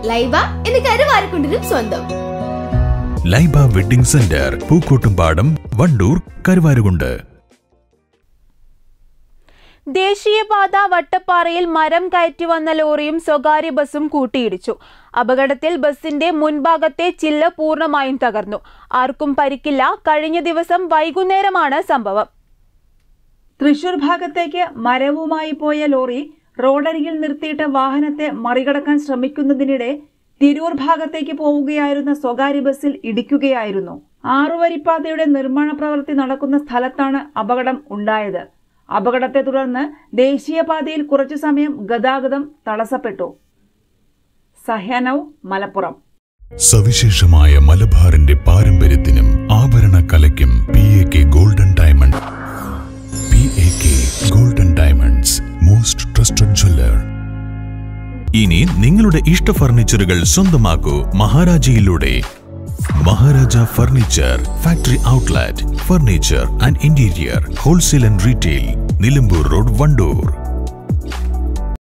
ലൈബ എന്ന് കരുവാരക്കുണ്ടിനും സ്വന്തം ലൈബ വെഡിംഗ് സെന്റർ പൂക്കോട്ടുംപാടം വണ്ടൂർ കരുവാരുകുണ്ട് ദേശീയപാത വട്ടപ്പാറയിൽ മരം കയറ്റി വന്ന ലോറിയും സ്വകാര്യ ബസ്സും കൂട്ടിയിടിച്ചു അപകടത്തിൽ ബസിന്റെ മുൻഭാഗത്തെ ചില്ല് പൂർണ്ണമായും തകർന്നു ആർക്കും പരിക്കില്ല കഴിഞ്ഞ ദിവസം വൈകുന്നേരമാണ് സംഭവം തൃശൂർ ഭാഗത്തേക്ക് മരവുമായി പോയ ലോറി റോഡരികിൽ നിർത്തിയിട്ട് വാഹനത്തെ മറികടക്കാൻ ശ്രമിക്കുന്നതിനിടെ തിരൂർ ഭാഗത്തേക്ക് പോവുകയായിരുന്ന സ്വകാര്യ ബസ്സിൽ ഇടിക്കുകയായിരുന്നു ആറുവരിപ്പാതയുടെ നിർമ്മാണ പ്രവൃത്തി നടക്കുന്ന സ്ഥലത്താണ് അപകടം ഉണ്ടായത് അപകടത്തെ തുടർന്ന് ദേശീയപാതയിൽ കുറച്ചു സമയം ഗതാഗതം തടസ്സപ്പെട്ടു സഹ്യാനവ് മലപ്പുറം സവിശേഷമായ മലബാറിന്റെ പാരമ്പര്യത്തിനും ആഭരണ കലയ്ക്കും P A K golden diamond P A K golden diamonds most trusted jeweller ഇനി നിങ്ങളുടെ ഇഷ്ട ഫർണിച്ചറുകൾ സ്വന്തമാക്കൂ മഹാരാജയിലൂടെ Maharaja furniture factory outlet furniture and interior wholesale and retail Nilambur road Wandoor